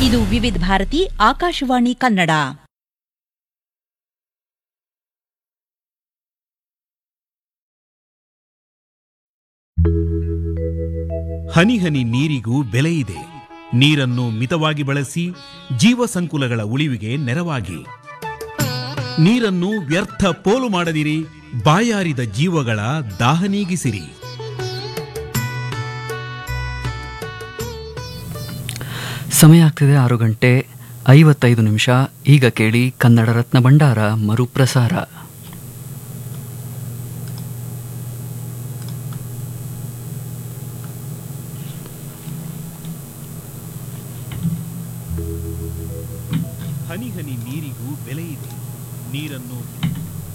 ಇದು ವಿವಿಧ ಭಾರತಿ ಆಕಾಶವಾಣಿ ಕನ್ನಡ ಹನಿ ಹನಿ ನೀರಿಗೂ ಬೆಲೆ ಇದೆ ನೀರನ್ನು ಮಿತವಾಗಿ ಬಳಸಿ ಜೀವ ಸಂಕುಲಗಳ ಉಳಿವಿಗೆ ನೆರವಾಗಿ ನೀರನ್ನು ವ್ಯರ್ಥ ಪೋಲು ಮಾಡದಿರಿ ಬಾಯಾರಿದ ಜೀವಗಳ ದಾಹ ನೀಗಿಸಿರಿ ಸಮಯ ಆಗ್ತಿದೆ ಆರು ಗಂಟೆ ಐವತ್ತೈದು ನಿಮಿಷ ಈಗ ಕೇಳಿ ಕನ್ನಡ ರತ್ನ ಭಂಡಾರ ಮರುಪ್ರಸಾರ ಹನಿ ಹನಿ ನೀರಿಗೂ ಬೆಲೆ ಇದೆ ನೀರನ್ನು